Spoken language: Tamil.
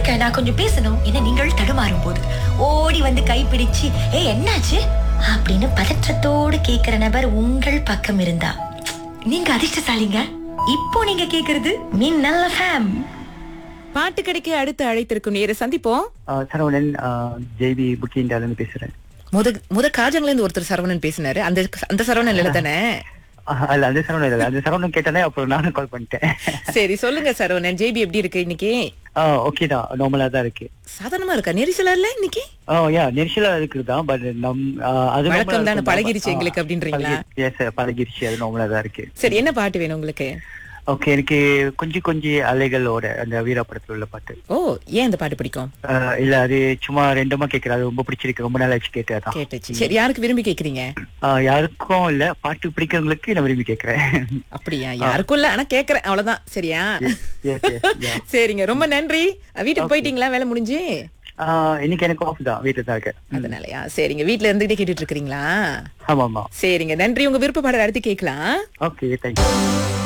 இருங்க நான் கொஞ்சம் பேசணும் என நீங்கள் தடுமாறும் போது ஓடி வந்து கைப்பிடிச்சு ஏ என்னாச்சு அப்படின்னு பதற்றத்தோடு கேக்குற நபர் உங்கள் பக்கம் இருந்தா நீங்க அதிர்ஷ்டசாலிங்க இப்போ நீங்க கேக்குறது மின்னல் ஃபேம் பாட்டு கடைக்கு அடுத்து அழைத்திருக்கும் நேர சந்திப்போம் ஆஹ் சரவணன் ஜேபி புக்கிண்டால இருந்து பேசுறேன் முத முத காஜங்கல இருந்து ஒருத்தர் சரவணன் பேசினாரு அந்த அந்த சரவணன் இல்ல தானே ஆஹ் அல்ல அந்த சரவணன் இல்ல அந்த சரவணன் கேட்டானே அப்புறம் நானும் கால் பண்ணிட்டேன் சரி சொல்லுங்க சரவணன் ஜேபி எப்படி இருக்கு இன்னைக்கு ஓகே தான் நார்மலா தான் இருக்கு சாதாரணமா இருக்கா நெரிசலா இல்ல இன்னைக்கு ஓ யா நெரிசலா இருக்குதான் பட் நம் ஆஹ் அது வழக்கம் தானே, பழகிருச்சு எங்களுக்கு அப்படின்றீங்களா? எஸ் பழகிருச்சு அது நார்மலா தான் இருக்கு சரி என்ன பாட்டு வேணும் உங்களுக்கு ஓகே எனக்கு கொஞ்சம் கொஞ்சம் அலைகளோட அந்த வீரா படத்துல உள்ள பாட்டு ஓ ஏன் இந்த பாட்டு பிடிக்கும் ஆஹ் இல்ல அது சும்மா ரெண்டுமா கேட்கறது அது ரொம்ப பிடிச்சிருக்கு ரொம்ப நாள் ஆச்சு கேட்டதான் கேட்டுச்சு சரி யாருக்கு விரும்பி கேக்குறீங்க ஆஹ் யாருக்கும் இல்ல பாட்டு பிடிக்கிறவங்களுக்கு நான் விரும்பி கேட்கறேன் அப்படியா யாருக்கும் இல்ல ஆனா கேக்குறேன் அவ்வளவுதான் சரியா Yes, yes, yeah. சரிங்க ரொம்ப நன்றி வீட்டுக்கு போயிட்டீங்களா வேலை முடிஞ்சு ஆஹ் இன்னைக்கு எனக்கு ஆஃப் தான் வீட்டுல தான் இருக்கேன் அதனாலயா சரிங்க வீட்ல இருந்துகிட்டே கேட்டுட்டு இருக்கீங்களா ஆமா ஆமா சரிங்க நன்றி உங்க விருப்ப பாடல் அடுத்து கேட்கலாம் ஓகே தேங்க்யூ